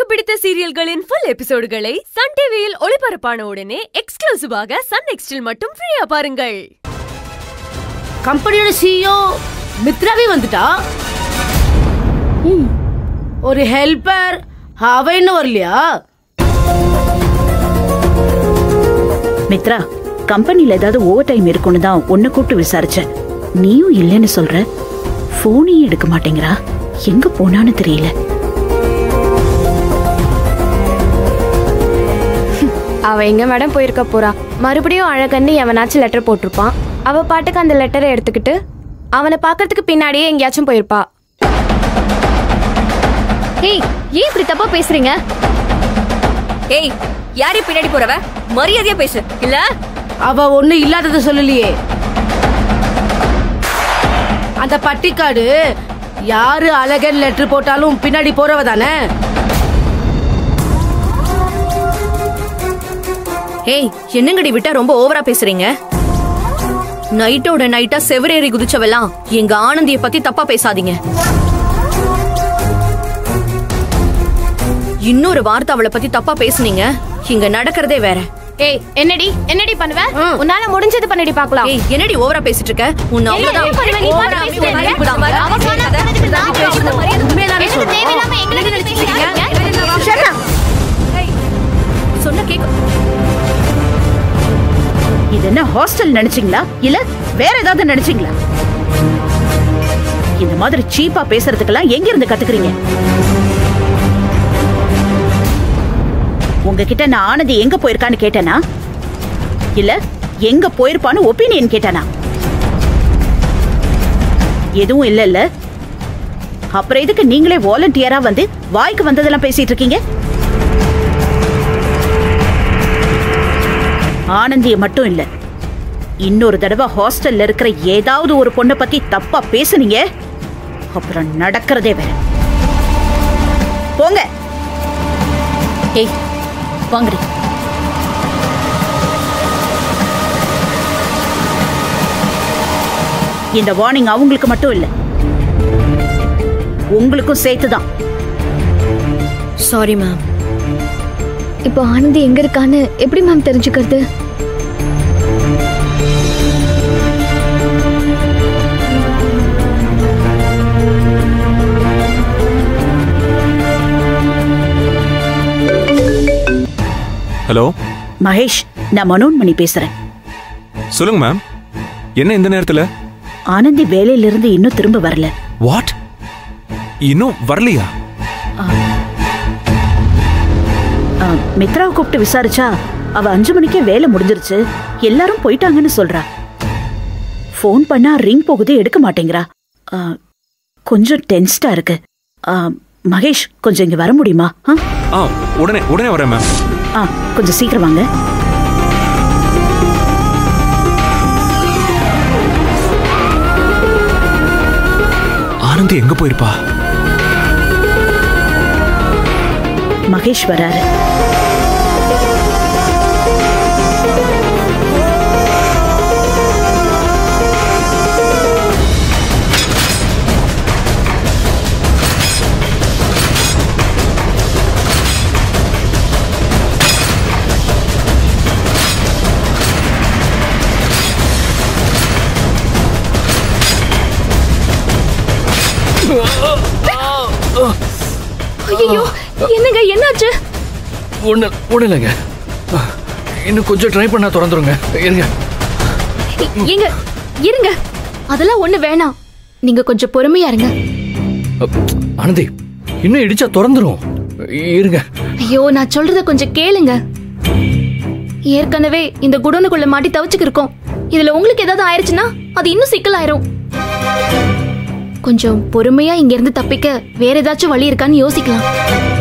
பிடித்த சீரியல்களின் full எபிசோடுகளை Sun டிவியில் ஒளிபரப்பான உடனே எக்ஸ்க்ளூசிவாக சன் நெக்ஸ்டில் மட்டும் ஃப்ரீயா பாருங்கள் கம்பெனியோட சிஇஓ மித்ராவே வந்துட்டா ம். ஒரு ஹெல்ப்பர் அவ இன்னும் வரலையா மித்ரா கம்பெனில ஏதாவது ஓவர் டைம் இருக்குன்னு தான் உன்னை கூப்பிட்டு விசாரிச்சேன் நீயும் இல்லைன்னு சொல்ற போனையும் எடுக்க மாட்டேங்கிறா எங்க போனான்னு தெரியல அவ எங்க மேடம் போயிருக்க போறா மறுபடியும் அழகன்னு எவனாச்சும் லெட்டர் போட்டிருப்பான் அவ பாட்டுக்கு அந்த லெட்டரை எடுத்துக்கிட்டு அவனை பார்க்கறதுக்கு பின்னாடியே எங்கேயாச்சும் போயிருப்பா ஏய் ஏன் இப்படி தப்பா பேசுறீங்க ஏய் யாரையும் பின்னாடி போறவ மரியாதையா பேசு இல்ல அவ ஒண்ணு இல்லாதத சொல்லலையே அந்த பட்டிக்காடு யாரு அழகன் லெட்டர் போட்டாலும் பின்னாடி போறவ தானே ஏய் என்னங்கடி விட்டா ரொம்ப ஓவரா பேசுறீங்க நைட்டோட நைட்டா செவரேறி குதிச்சவெல்லாம் எங்க ஆனந்திய பத்தி தப்பா பேசாதீங்க இன்னொரு வார்த்தை அவளை பத்தி தப்பா பேசுனீங்க இங்க நடக்கிறதே வேற ஏய் என்னடி என்னடி பண்ணுவ உன்னால முடிஞ்சது பண்ணடி பார்க்கலாம் ஏய் என்னடி ஓவரா பேசிட்டு இருக்க உன்னை அவ்வளவுதான் என்ன பண்ணுவ? நீ பாட்டு பேசிட்டு இருக்க. இப்படிதான் வர. அவ சொன்னா பண்ணதுக்கு நான் பேசுறது மரியாதை. உண்மையதானே எனக்கு சொல்றோம். தேவையில்லாம எங்களை நினைச்சு பேசுறீங்க. சொன்ன கேக்க இது என்ன ஹாஸ்டல் நினைச்சீங்களா இல்ல வேற ஏதாவது நினைச்சீங்களா இந்த மாதிரி சீப்பா பேசுறதுக்கெல்லாம் எங்க இருந்து கத்துக்கிறீங்க உங்ககிட்ட நான் ஆனந்தி எங்க போயிருக்கான்னு கேட்டேனா இல்ல எங்க போயிருப்பான்னு ஒப்பீனியன் கேட்டானா எதுவும் இல்ல இல்ல அப்புறம் எதுக்கு நீங்களே வாலண்டியரா வந்து வாய்க்கு வந்ததெல்லாம் பேசிட்டு இருக்கீங்க ஆனந்திய மட்டும் இல்ல இன்னொரு தடவை ஹாஸ்டல்ல இருக்கிற ஏதாவது ஒரு பொண்ணை பத்தி தப்பா பேசுனீங்க அப்புறம் நடக்கிறதே வேற போங்க ஏய் வாங்கடி இந்த வார்னிங் அவங்களுக்கு மட்டும் இல்ல உங்களுக்கும் சேர்த்துதான் சாரி மேம் இப்போ ஆனந்தி எங்க இருக்கான்னு எப்படி மேம் தெரிஞ்சுக்கிறது ஹலோ மகேஷ் நான் மனோன்மணி பேசுறேன் சொல்லுங்க மேம் என்ன இந்த நேரத்துல ஆனந்தி வேலையிலிருந்து இன்னும் திரும்ப வரல வாட் இன்னும் வரலையா ஆ, மித்ராவை கூப்பிட்டு விசாரிச்சா அவ அஞ்சு மணிக்கே வேலை முடிஞ்சிருச்சு எல்லாரும் போயிட்டாங்கன்னு சொல்றா ஃபோன் பண்ணா ரிங் போகுது எடுக்க மாட்டேங்கிறா ஆ, கொஞ்சம் டென்ஸ்டா இருக்கு ஆ, மகேஷ் கொஞ்சம் இங்க வர முடியுமா ஆ? ஆ உடனே உடனே வரேன் மேம் ஆ கொஞ்சம் சீக்கிரம் வாங்க ஆனந்தி எங்க போயிருப்பா மகேஷ் வராரு ஐயோ என்னங்க என்னாச்சு ஒண்ணு ஒண்ணு இல்லைங்க இன்னும் கொஞ்சம் ட்ரை பண்ணா திறந்துருங்க இருங்க எங்க இருங்க அதெல்லாம் ஒண்ணு வேணாம் நீங்க கொஞ்சம் பொறுமையா இருங்க அப், ஆனந்தி இன்னும் இடிச்சா திறந்துரும் இருங்க ஐயோ நான் சொல்றத கொஞ்சம் கேளுங்க ஏற்கனவே இந்த குடோனுக்குள்ள மாட்டி தவிச்சுக்கு இருக்கோம் இதுல உங்களுக்கு ஏதாவது ஆயிருச்சுன்னா அது இன்னும் சிக்கலாயிரும் கொஞ்சம் பொறுமையா இங்க இருந்து தப்பிக்க வேற ஏதாச்சும் வழி இருக்கான்னு யோசிக்கலாம்